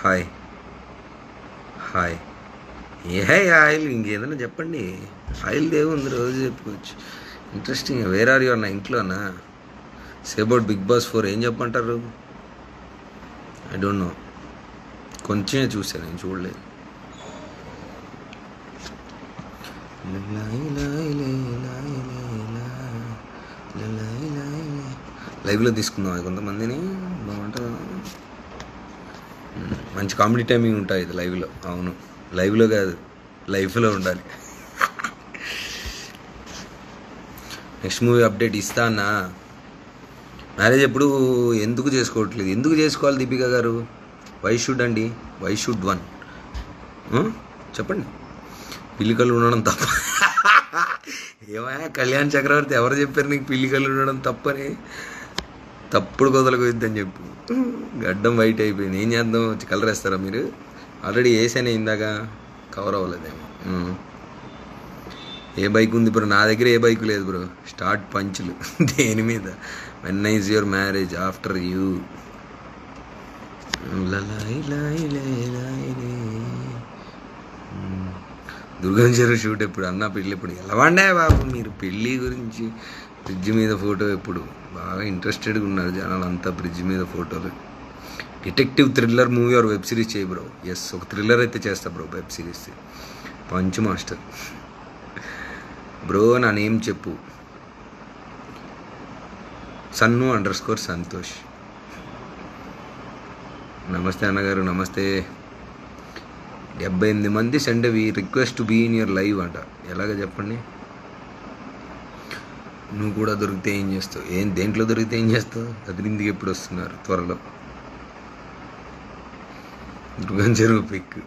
Hi hi ఏ oil ఇంకేదైనా చెప్పండి oil దేవుంది రోజు చెప్పుకోవచ్చు ఇంట్రెస్టింగ్ వేర్ ఆర్ యు అన్న ఇంట్లోనా సేబౌట్ బిగ్ బాస్ ఫోర్ ఏం చెప్పంటారు ఐ డోంట్ నో కొంచెమే చూసాను నేను చూడలేదు లైవ్లో తీసుకుందాం కొంతమందిని బాగుంటుంది మంచి కామెడీ టైమింగ్ ఉంటుంది ఇది లైవ్లో అవును లైవ్లో కాదు లైఫ్లో ఉండాలి నెక్స్ట్ మూవీ అప్డేట్ ఇస్తా అన్నా మ్యారేజ్ ఎప్పుడు ఎందుకు చేసుకోవట్లేదు ఎందుకు చేసుకోవాలి దీపిక గారు వై షుడ్ అండి వై షుడ్ వన్ చెప్పండి పిల్లికలు ఉండడం తప్ప ఏమయ్యా కళ్యాణ్ చక్రవర్తి ఎవరు చెప్పారు నీకు పిల్లికలు ఉండడం తప్పని తప్పుడు కొదలకొద్దని చెప్పు గడ్డం వైట్ అయిపోయింది ఏం చేద్దాం వచ్చి కలర్ వేస్తారా మీరు ఆల్రెడీ వేసానే ఇందాక కవర్ అవ్వలేదేమో ఉమ్. ఏ బైక్ ఉంది బ్రో నా దగ్గర ఏ బైక్ లేదు బ్రో స్టార్ట్ పంచులు దేని మీద when is your marriage after you Durgam Cheruvu shoot ఎప్పుడు అన్న పెళ్ళి ఎప్పుడు ఎలా వండే బాబు మీరు పెళ్ళి గురించి బ్రిడ్జ్ మీద ఫోటో ఎప్పుడు బాగా ఇంట్రెస్టెడ్గా ఉన్నారు జనాలు అంతా బ్రిడ్జ్ మీద ఫోటోలు detective thriller movie or web series చేయి బ్రో ఎస్ ఒక థ్రిల్లర్ అయితే చేస్తా bro web series punch master bro నా నేమ్ చెప్పు సన్ను అండర్ స్కోర్ సంతోష్ నమస్తే అన్నగారు నమస్తే డెబ్బై ఎనిమిది మంది send we request to be in your live అంట ఎలాగ చెప్పండి నువ్వు కూడా దొరికితే ఏం చేస్తావు ఏం దేంట్లో దొరికితే ఏం చేస్తావు అదిరిందికి ఎప్పుడు వస్తున్నారు త్వరలో దుర్గం చెరువు పిక్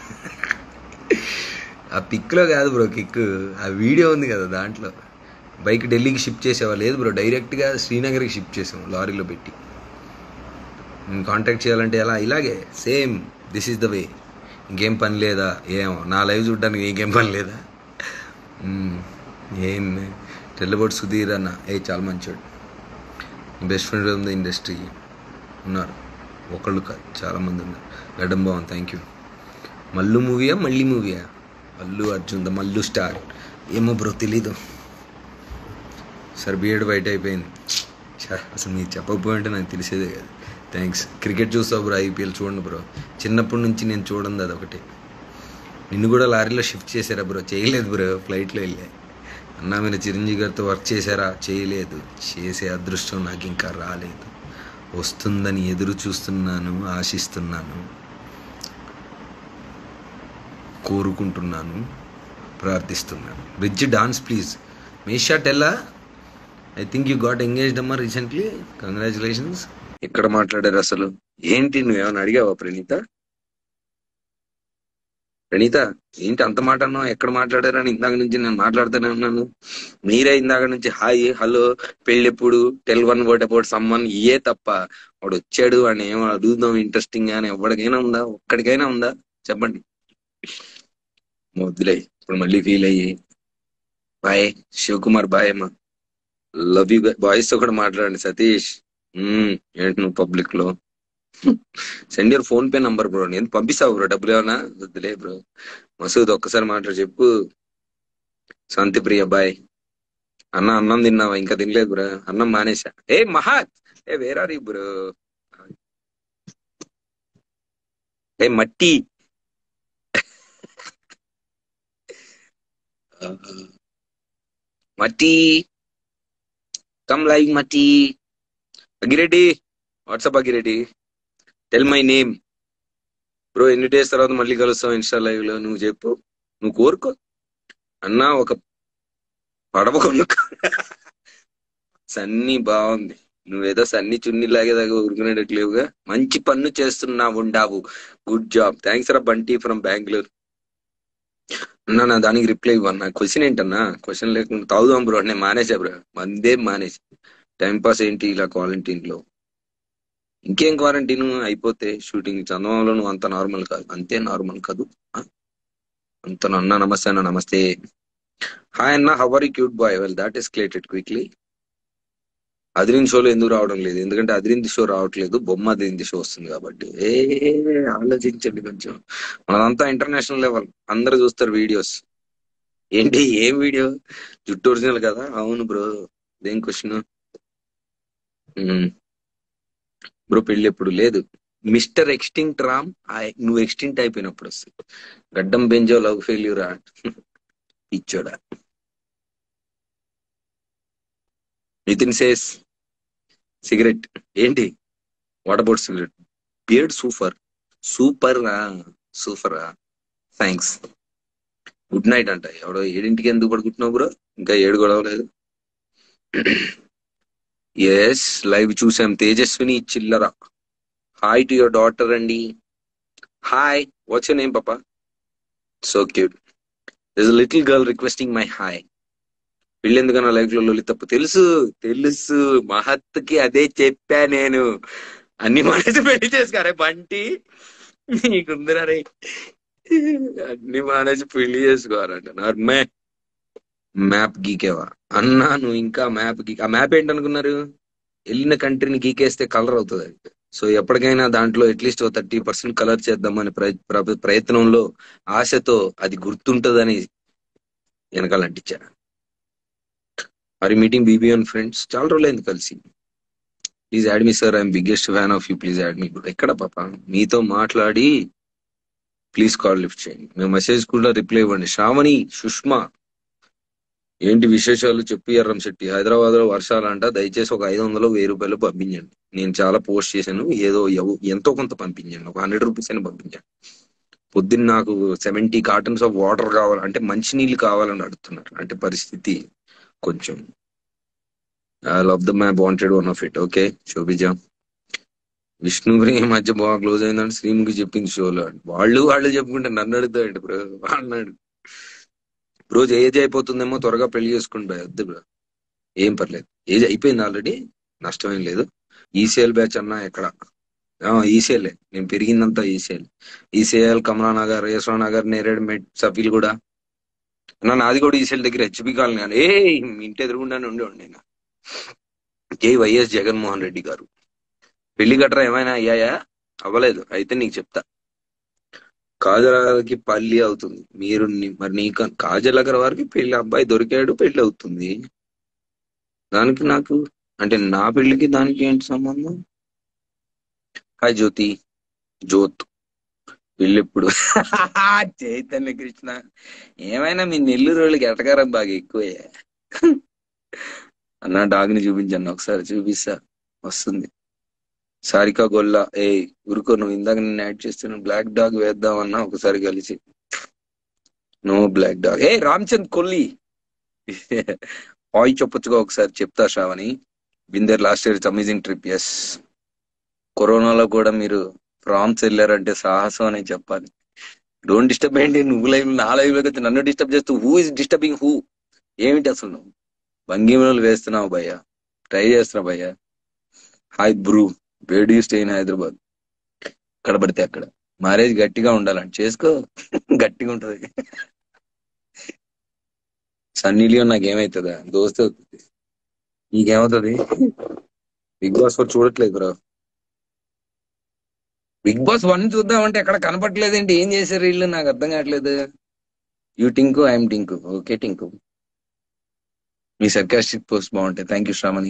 ఆ పిక్లో కాదు బ్రో కిక్ ఆ వీడియో ఉంది కదా దాంట్లో బైక్ ఢిల్లీకి షిఫ్ట్ చేసేవా లేదు బ్రో డైరెక్ట్గా శ్రీనగర్కి షిఫ్ట్ చేసాం లారీలో పెట్టి కాంటాక్ట్ చేయాలంటే ఎలా ఇలాగే same this is the way ఇంకేం పని లేదా ఏమో నా లైవ్ చూడడానికి ఇంకేం పని లేదా మ్మ్. ఏం తెల్లబోటు సుధీర్ అన్న ఏ చాలా మంచోడు బెస్ట్ ఫ్రెండ్ ఉంది ఇండస్ట్రీ ఉన్నారు ఒకళ్ళు కాదు చాలామంది ఉన్నారు గడ్డం బాగుంది థ్యాంక్ యూ మల్లు మూవీయా మళ్ళీ మూవీయా అల్లు అర్జున్ ద మల్లు స్టార్ ఏమో బ్రో తెలీదు సార్ బిఎడ్ వైట్ అయిపోయింది ఛా, అసలు మీరు చెప్పకపోయింటే నాకు తెలిసేదే కాదు థ్యాంక్స్ క్రికెట్ చూస్తావు బ్రో ఐపీఎల్ చూడండి బ్రో చిన్నప్పటి నుంచి నేను చూడండి అది ఒకటి నిన్ను కూడా లారీలో షిఫ్ట్ చేశారా బ్రో చేయలేదు బ్రో ఫ్లైట్లో వెళ్ళా అన్నా మీరు చిరంజీవి గారితో వర్క్ చేశారా చేయలేదు చేసే అదృష్టం నాకు ఇంకా రాలేదు వస్తుందని ఎదురు చూస్తున్నాను ఆశిస్తున్నాను కోరుకుంటున్నాను ప్రార్థిస్తున్నాను బ్రిడ్జ్ డాన్స్ ప్లీజ్ మేషా టెల్లా I think you got engaged అమ్మా రీసెంట్లీ కంగ్రాచులేషన్స్ ఎక్కడ మాట్లాడారు అసలు ఏంటి నువ్వేమైనా అడిగావా ప్రణీత ప్రణీత ఏంటి అంత మాట అన్నావు ఎక్కడ మాట్లాడారని ఇందాక నుంచి నేను మాట్లాడుతూనే ఉన్నాను మీరే ఇందాక నుంచి హాయ్ హలో పెళ్ళెప్పుడు టెల్ వన్ వర్డ్ అబౌట్ సమ్మన్ ఇయే తప్ప వాడు వచ్చాడు అని ఏమో అడుగుదాం ఇంట్రెస్టింగ్ అని ఎవరికైనా ఉందా ఒక్కడికైనా ఉందా చెప్పండి వద్దులే ఇప్పుడు మళ్ళీ ఫీల్ అయ్యి బాయ్ శివకుమార్ బాయ్ అమ్మా లవ్ యూ బాయ్స్ తో కూడా మాట్లాడండి సతీష్ మ్మ్, ఏంటి నువ్వు పబ్లిక్ లో send your PhonePe number bro నేను పంపిస్తావు బ్రో డబ్బులు ఏమన్నా వద్దులే బ్రో మసూద్ ఒక్కసారి మాట్లాడి చెప్పు శాంతి ప్రియ బాయ్ అన్న అన్నం తిన్నావా ఇంకా తినలేదు బ్రో అన్నం మానేసా ఏ మహాత్ ఏ వేరార్ యూ బ్రో ఏ మట్టి మట్టి కమ్ లైక్ మట్టి Agireddy WhatsApp Agireddy tell my name bro ఎన్ని డేస్ తర్వాత మళ్ళీ కలుస్తావు ఇన్స్టా లైవ్ లో నువ్వు చెప్పు నువ్వు కోరుకో అన్నా ఒక పడవ కొనుక్కో సన్నీ బాగుంది నువ్వేదో సన్ని చున్ని లాగేదాకా ఉరుకునేటట్లేవుగా మంచి పన్ను చేస్తున్నావు ఉండావు గుడ్ జాబ్ థ్యాంక్స్ రా బంటి ఫ్రమ్ బెంగళూరు అన్నా నా దానికి రిప్లై ఇవ్వన్నా క్వశ్చన్ ఏంటన్నా క్వశ్చన్ లేకుండా తాగుదాం బ్రో నేను మానేసా బ్రో మందే మానేసి టైం పాస్ ఏంటి ఇలా క్వారంటైన్ లో ఇంకేం క్వారంటైన్ అయిపోతే షూటింగ్ చందమామలో నువ్వు అంత నార్మల్ కాదు అంతే నార్మల్ కాదు ఆ? అంత అన్న నమస్తే అన్న నమస్తే హాయ్ అన్న how are cute boy well that escalated quickly అదిరింది షోలో ఎందుకు రావడం లేదు ఎందుకంటే అదిరింది షో రావట్లేదు బొమ్మ అదిరింది షో వస్తుంది కాబట్టి ఏ ఆలోచించండి కొంచెం మనదంతా ఇంటర్నేషనల్ లెవెల్ అందరూ చూస్తారు వీడియోస్ ఏంటి ఏం వీడియో జుట్టు ఒరిజినల్ కదా అవును బ్రో దేని క్వశ్చన్ బ్రో పెళ్ళి ఎప్పుడు లేదు మిస్టర్ ఎక్స్టింక్ట్ రామ్ ఆ- నువ్వు ఎక్స్టింక్ట్ అయిపోయినప్పుడు వస్తుంది గడ్డం బెంజో లవ్ ఫెయిల్యూరా ఇచ్చోడా నితిన్ సేస్ సిగరెట్ ఏంటి what about cigarette beard super super రా సూపర్ రా థ్యాంక్స్ గుడ్ నైట్ అంట ఎవడో ఏడింటికి ఎందుకు పడుకుంటున్నావు బ్రో ఇంకా ఏడు గొడవ లేదు ఎస్ లైవ్ చూసాం తేజస్విని చిల్లర హాయ్ టు యువర్ డాటర్ అండి హాయ్ వాట్స్ యూర్ నేమ్ పాపా so cute this little girl requesting my hi పెళ్ళి ఎందుకన్నా లైఫ్ లో లొల్లి తప్పు తెలుసు తెలుసు మహత్కి అదే చెప్పా నేను అన్ని మానేసి పెళ్లి చేసుకోరే బంటి నీకుందిరా రే అన్ని మానేసి పెళ్లి చేసుకోవాలంట నర్మే మ్యాప్ గీకేవా అన్నా నువ్వు ఇంకా మ్యాప్ గీక్ ఆ మ్యాప్ ఏంటనుకున్నారు వెళ్ళిన కంట్రీని గీకేస్తే కలర్ అవుతుంది అది సో ఎప్పటికైనా దాంట్లో అట్లీస్ట్ ఓ థర్టీ పర్సెంట్ కలర్ చేద్దామని ప్రయ- ప్ర- ప్రయత్నంలో ఆశతో అది గుర్తుంటుందని వెనకాల అంటించా our meeting BB and friends చాలా రోజులైంది కలిసి please add me sir I'm biggest fan of you please add me ఎక్కడ పాప మీతో మాట్లాడి ప్లీజ్ కాల్ లిఫ్ట్ చేయండి మేము మెసేజ్ కూడా రిప్లై ఇవ్వండి శ్రావణి సుష్మా ఏంటి విశేషాలు చెప్పు ఎర్రం శెట్టి హైదరాబాద్ లో వర్షాలంట దయచేసి ఒక ఐదు వందలు వెయ్యి రూపాయలు పంపించండి నేను చాలా పోస్ట్ చేశాను ఏదో ఎవ- ఎంతో కొంత పంపించండి ఒక హండ్రెడ్ రూపీస్ అయినా పంపించండి పొద్దున్న నాకు సెవెంటీ కార్టన్స్ ఆఫ్ వాటర్ కావాలి అంటే మంచినీళ్ళు కావాలని అడుగుతున్నారు అంటే పరిస్థితి కొంచెం I love the map wanted one of it okay Shobhija Vishnuguri ఈ మధ్య బాగా క్లోజ్ అయిందని శ్రీముఖి చెప్పింది షోలో వాళ్ళు వాళ్ళు చెప్పుకుంటే నన్ను అడుగుతాడు బ్రో అన్నాడు బ్రో ఏజ్ అయిపోతుందేమో త్వరగా పెళ్లి చేసుకుని పోయి వద్దు బ్రో ఏం పర్లేదు ఏజ్ అయిపోయింది ఆల్రెడీ నష్టమేం లేదు ఈసీఎల్ బ్యాచ్ అన్నా ఎక్కడ ఈసీఎల్ నేను పెరిగిందంతా ECL ECL Kamala Nagar Yashwara Nagar Neredmet సఫీల్ కూడా అన్న నాది కూడా ఈసీఎల్ దగ్గర హెచ్పి కాలనీ అని ఏ మీ ఇంటి ఎదురుగుండానే ఉండేవాడు నేను కే వైఎస్ జగన్మోహన్ రెడ్డి గారు పెళ్లి గట్రా ఏమైనా అయ్యాయా అవ్వలేదు అయితే నీకు చెప్తా కాజలకి పల్లి అవుతుంది మీరు ని- మరి నీకు కాజలగర వారికి పెళ్లి అబ్బాయి దొరికాడు పెళ్లి అవుతుంది దానికి నాకు అంటే నా పెళ్లికి దానికి ఏంటి సంబంధం హాయ్ జ్యోతి జ్యోత్ పెళ్ళెప్పుడు చైతన్య కృష్ణ ఏమైనా మీ నెల్లూరు వాళ్ళకి ఎటకారం బాగా ఎక్కువే అన్న డాగ్ని చూపించండి ఒకసారి చూపిస్తా వస్తుంది సారికా గొల్ల ఏ ఊరుకో నువ్వు ఇందాక నేను యాడ్ చేస్తున్న బ్లాక్ డాగ్ వేద్దామన్నా ఒకసారి కలిసి నో బ్లాక్ డాగ్ ఏ రామ్చంద్ కొల్లి హాయ్ చెప్పొచ్చుగా ఒకసారి చెప్తా శ్రావణి బిందర్ last year amazing trip yes కరోనాలో కూడా మీరు ఫ్రాన్స్ వెళ్ళారంటే సాహసం అనే చెప్పాలి డోంట్ డిస్టర్బ్ ఏంటి నువ్వు లైవ్ నా లైవ్ లోకి వచ్చి నన్ను డిస్టర్బ్ చేస్తూ హూ ఇస్ డిస్టర్బింగ్ హూ ఏమిటి అసలు నువ్వు భంగిమలు వేస్తున్నావు భయ్య ట్రై చేస్తున్నావు భయ్య hi bro where do stay in Hyderabad ఎక్కడ పడితే అక్కడ మ్యారేజ్ గట్టిగా ఉండాలంట చేసుకో గట్టిగా ఉంటది సన్నీ లియోన్ నాకు ఏమైతుందా దోస్తే అవుతుంది నీకేమవుతుంది బిగ్ బాస్ ఫోర్ చూడట్లేదు బ్రో బిగ్ బాస్ వన్ చూద్దామంటే ఎక్కడ కనపట్లేదేంటి ఏం చేశారు వీళ్ళు నాకు అర్థం కావట్లేదు you Tinku I'm Tinku okay Tinku మీ సర్కాస్టిక్ పోస్ట్ బాగుంటాయి thank you Shramani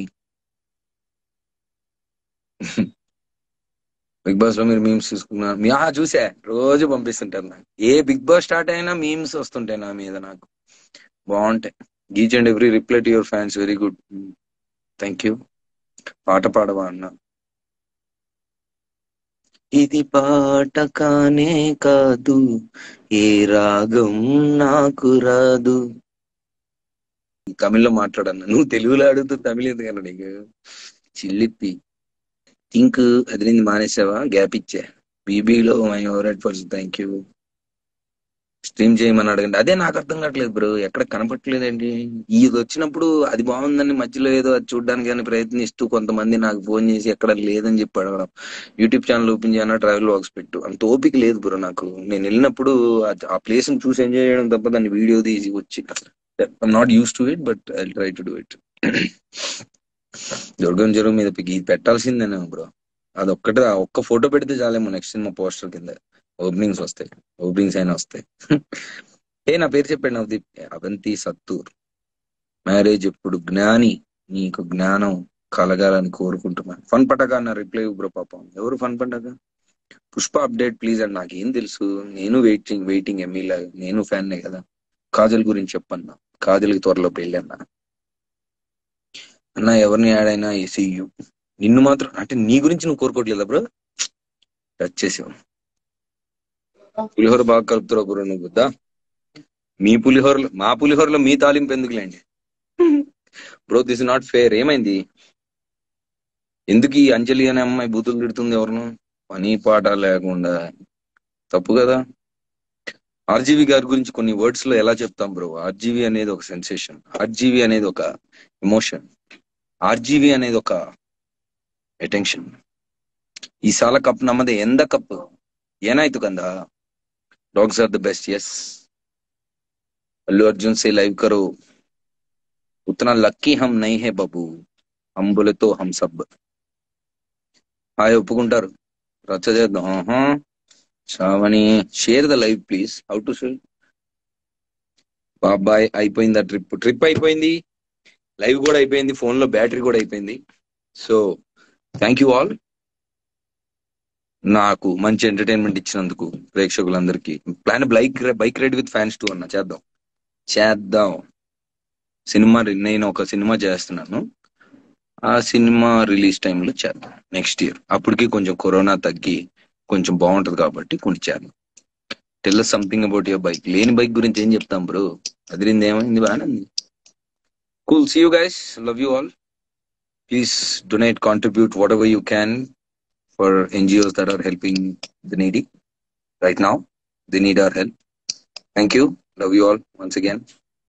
big boss లో మీరు మీమ్స్ చూసుకున్నారు మీ- ఆ, చూసా రోజు పంపిస్తుంటారు నాకు ఏ బిగ్ బాస్ స్టార్ట్ అయినా మీమ్స్ వస్తుంటాయి నా మీద నాకు బాగుంటాయి each and every reply to your fans very good thank you పాట పాడవా అన్న ఇది పాట కానే కాదు ఏ రాగం నాకు రాదు తమిళ్లో మాట్లాడన్నా నువ్వు తెలుగులో అడుగుతూ తమిళ ఎందుకన్నా నీకు చిల్లిప్పి థింక్ అది నేను మానేసావా గ్యాప్ ఇచ్చా బీబీలో my favourite person thank you stream చేయమని అడగండి అదే నాకు అర్థం కావట్లేదు బ్రో ఎక్కడ కనపట్లేదండి ఇది వచ్చినప్పుడు అది బాగుందని మధ్యలో ఏదో అది చూడడానికి కానీ ప్రయత్నిస్తూ కొంతమంది నాకు ఫోన్ చేసి ఎక్కడ లేదని చెప్పి అడగడం యూట్యూబ్ ఛానల్ ఓపెన్ చేయనా ట్రావెల్ వాక్స్ పెట్టు అంత ఓపిక లేదు బ్రో నాకు నేను వెళ్ళినప్పుడు ఆ- ఆ ప్లేస్ ని చూసి ఎంజాయ్ చేయడం తప్ప దాన్ని వీడియో తీసి వచ్చి I'm not used to it but I try to do it Durgam Cheruvu మీద పిక్ ఇది పెట్టాల్సిందేనే బ్రో అది ఒక్కటే ఆ ఒక్క ఫోటో పెడితే చాలేమో నెక్స్ట్ సినిమా పోస్టర్ కింద ఓపెనింగ్స్ వస్తాయి ఓపెనింగ్స్ అయినా వస్తాయి ఏ నా పేరు చెప్పండి నవదీప్ అవంతి సత్తూర్ మ్యారేజ్ ఎప్పుడు జ్ఞాని నీకు జ్ఞానం కలగాలని కోరుకుంటున్నాను ఫన్ పటక అన్న రిప్లై బ్రో పాపం ఎవరు ఫన్ పటక పుష్ప అప్డేట్ ప్లీజ్ అని నాకేం తెలుసు నేను వెయిటింగ్ వెయిటింగ్ ఎమ్మెల్యే నేను ఫ్యాన్ కదా కాజల్ గురించి చెప్పన్నా కాజల్కి త్వరలో పెళ్ళి అన్న అన్న ఎవరిని యాడ్ అయినా ఏసీయు నిన్ను మాత్రం అంటే నీ గురించి నువ్వు కోరుకోవట్లేదా బ్రో టచ్ చేసావు పులిహోర బాగా కలుపుతావు బ్రో నువ్వు వద్దా మీ పులిహోరలో మా పులిహోరలో మీ తాలింపు ఎందుకులేండి బ్రో దిస్ నాట్ ఫేర్ ఏమైంది ఎందుకు ఈ అంజలి అనే అమ్మాయి బూతులు తిడుతుంది ఎవరిను పని పాట లేకుండా తప్పు కదా ఆర్జీవి గారి గురించి కొన్ని వర్డ్స్ లో ఎలా చెప్తాం బ్రో ఆర్జీవి అనేది ఒక సెన్సేషన్ ఆర్జీవి అనేది ఒక ఎమోషన్ ఆర్జీవి అనేది ఒక అటెన్షన్ ಈ ಸಾಲ ಕಪ್ ನಮ್ಮದೇ ಎಂದ ಕಪ್ ಏನಾಯ್ತು ಕಂದ dogs are the best yes Allu Arjun से लाइव करो उतना लक्की हम नहीं है बाबू हम बोले तो हम सब హాయ్ ఒప్పుకుంటారు రచ్చ చేద్దాం ఆహా. Shravani share the live please how to share బాబాయ్ అయిపోయింది ఆ ట్రిప్ ట్రిప్ అయిపోయింది లైవ్ కూడా అయిపోయింది ఫోన్ లో బ్యాటరీ కూడా అయిపోయింది సో థ్యాంక్ యూ ఆల్ నాకు మంచి ఎంటర్టైన్మెంట్ ఇచ్చినందుకు ప్రేక్షకులందరికీ plan bike bike ride with fans too అన్న చేద్దాం చేద్దాం సినిమా రి- నేను ఒక సినిమా చేస్తున్నాను ఆ సినిమా రిలీజ్ టైంలో చేద్దాం నెక్స్ట్ ఇయర్ అప్పటికి కొంచెం కరోనా తగ్గి కొంచెం బాగుంటది కాబట్టి కొన్ని చేద్దాం tell something about your bike లేని బైక్ గురించి ఏం చెప్తాం బ్రో అదిరింది ఏమైంది బాగానే ఉంది cool see you guys love you all please donate contribute whatever you can for NGOs that are helping the needy right now the need our help thank you love you all once again